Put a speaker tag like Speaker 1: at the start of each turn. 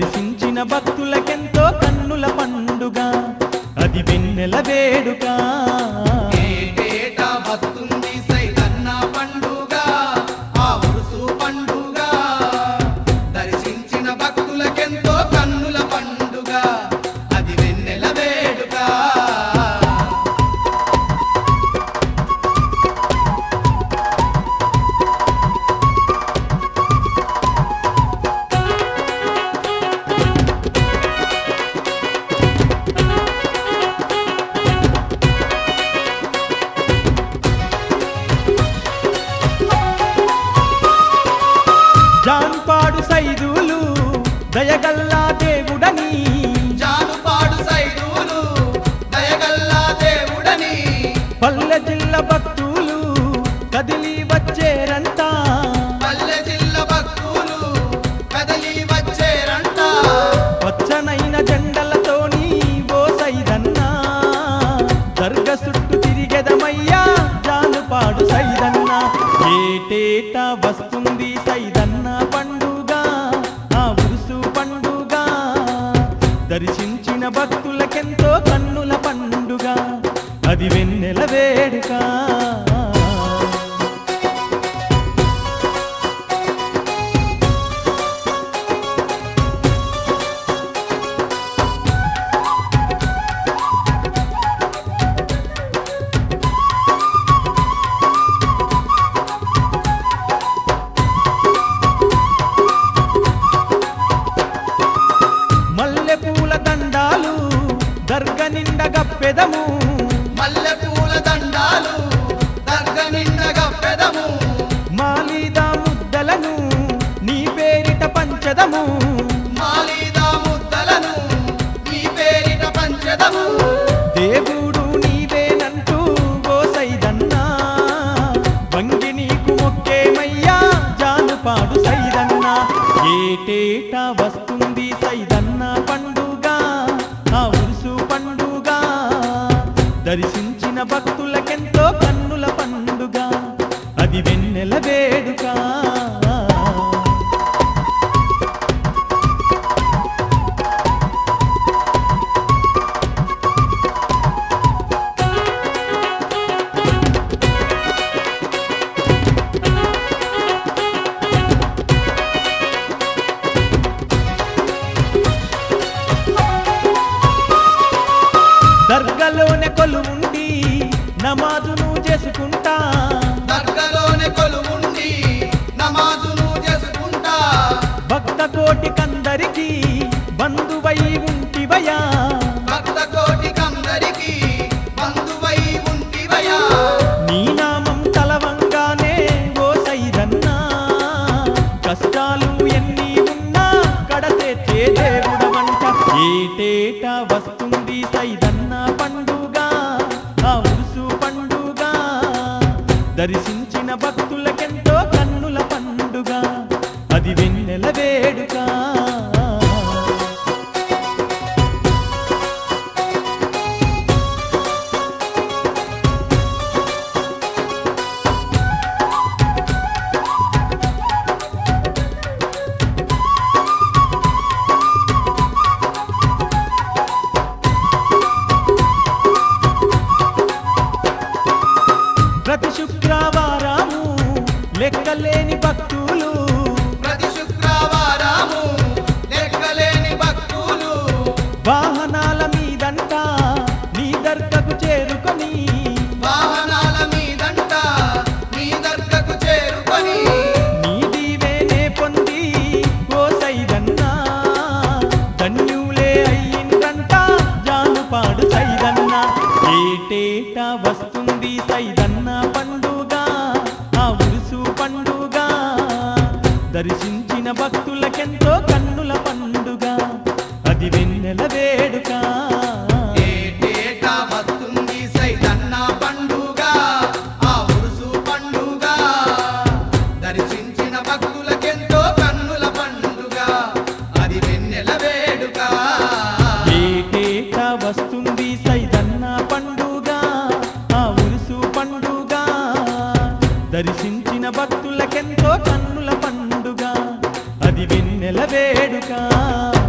Speaker 1: దర్శించిన భక్తులకెంతో కన్నుల పండుగ అది వెన్నెల వేడుక
Speaker 2: ఏటేటా వస్తుంది సైతన్న పండుగ ఆ ఉరుసు పండుగ దర్శించిన భక్తులకెంతో కన్నుల పండుగ అది వెన్నెల వేడుక
Speaker 1: జాన్పాడు సైదులు దయగల్లా దేవుడని
Speaker 2: జానుపాడు సైదులు దయగల్లా దేవుడని
Speaker 1: పల్లె జిల్ల భక్తులు కదిలి వచ్చేరంతా
Speaker 2: పల్లె జిల్ల భక్తులు కదలి వచ్చేరంట
Speaker 1: పచ్చనైన జెండలతోని ఓ సైదన్నా దర్గ చుట్టూ తిరిగెదమయ్యా జానుపాడు సైదన్న ఏటేటా వస్తుంది సైదన్న పండుగ ఆ ఉరుసు పండుగ దర్శించిన భక్తులకెంతో కన్నుల పండుగ అది వెన్నెల వేడుక మల్లె పూల దండాలు దర్గ నిండా గప్పెదము
Speaker 2: మల్లె పూల దండాలు దర్గ నిండగా పెదము
Speaker 1: మాలీదా ముద్దలను నీ పేరిట పంచదము
Speaker 2: మాలీదా ముద్దలను నీ పేరిట పంచదము
Speaker 1: దేవుడు నీవేనంటూ ఓ సైదన్నా వంగి నీకు మొక్కేమయ్యా జానుపాడు సైదన్నా ఏటేటా వస్తుంది సైదన్న పండుగ ఆ ఉరుసు పండుగ దర్శించిన భక్తులకెంతో కన్నుల పండుగ అది వెన్నెల వేడుక దర్గలోనే కొలువుండి నమాజును చేసుకుంటా
Speaker 2: దర్గలోనే కొలువుండి నమాజును చేసుకుంటా
Speaker 1: భక్త కోటి కందరికి బంధువై ఉంటివయా
Speaker 2: భక్త కోటికందరికి బంధువై ఉంటివయా
Speaker 1: నీ నామం తలవంగానే ఓ సైదన్నా కష్టాలు ఎన్ని ఉన్నా కడతెచ్చే దేవుడవంట ఏటేటా వస్తుంది సైదన్న పండుగ ఆ ఉరుసు పండుగ దర్శించిన భక్తులకెంతో కన్నుల పండుగ అది వెన్నెల వేడుక ప్రతి శుక్రవారము లెక్కలేని భక్తులు
Speaker 2: ప్రతి శుక్రవారము లెక్కలేని భక్తులు
Speaker 1: వాహనాల మీదంట నీ దర్గకు చేరుకొని
Speaker 2: వాహనాల మీదంట నీ దర్గకు చేరుకొని
Speaker 1: నీ దీవేనే పొంది ఓ సైదన్నా ధన్యులే అయ్యిందంట జానుపాడు సైదన్న ఏటేటా వస్తుంది సైదన్న పండుగ ఆ ఉరుసు పండుగ దర్శించిన భక్తులకెంతో కన్నుల పండుగ అది వెన్నెల వేడుక
Speaker 2: ఏటేటా వస్తుంది సైతన్న పండుగ ఆ ఉరుసు పండుగ దర్శించిన భక్తులకెంతో కన్నుల పండుగ అది వెన్నెల వేడుక
Speaker 1: ఏటేటా వస్తుంది సైదన్న పండుగ ఆ ఉరుసు పండుగ దర్శించిన భక్తులకెంతో కన్నుల పండుగ అది వెన్నెల వేడుక